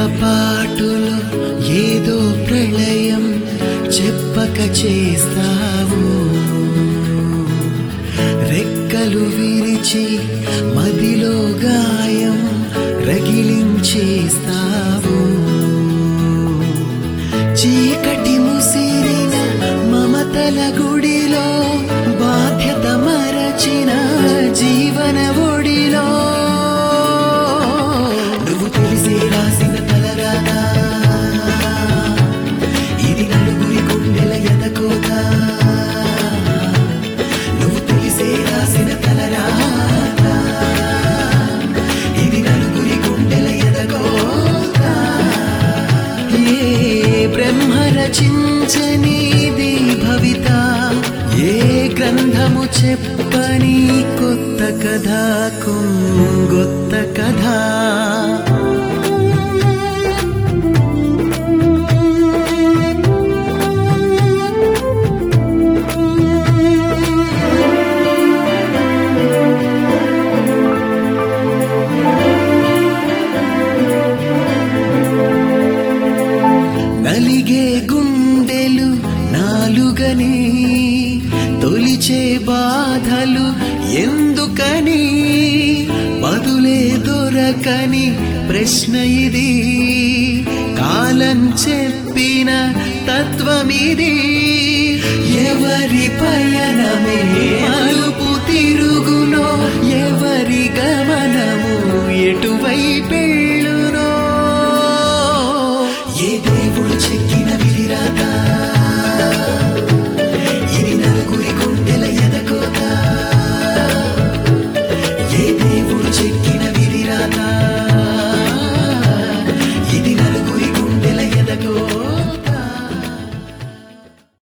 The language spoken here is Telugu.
రెప్పపాటులో ఏదో ప్రళయం చెప్పక చేస్తావు రెక్కలు విరిచి మదిలో గాయం రగిలించేస్తావు చీకటి ముసిరిన మమతల గుడిలో బాధ్యత మరచిన జీవన ఒడిలో నువ్వు తెలిసే రాసిన తలరానా ఇది నలుగురి గుండెల ఎదకోత నువ్వు తెలిసే రాసిన తలరానా ఇది నలుగురి గుండెల ఎదకోత ఏ బ్రహ్మ రచించనిది భవిత ఏ గ్రంథము చెప్పని కొత్త కథ కొంగొత్త కథ నలిగే గుండెలు నాలుగని తొలిచే బాధలు ఎందుకని బదులే దొరకని ప్రశ్న ఇది కాలం చెప్పిన తత్వమిది ఎవరి పయనమే మలుపు తిరుగునో ఎవరి గమనము ఎటువైపెళ్ళ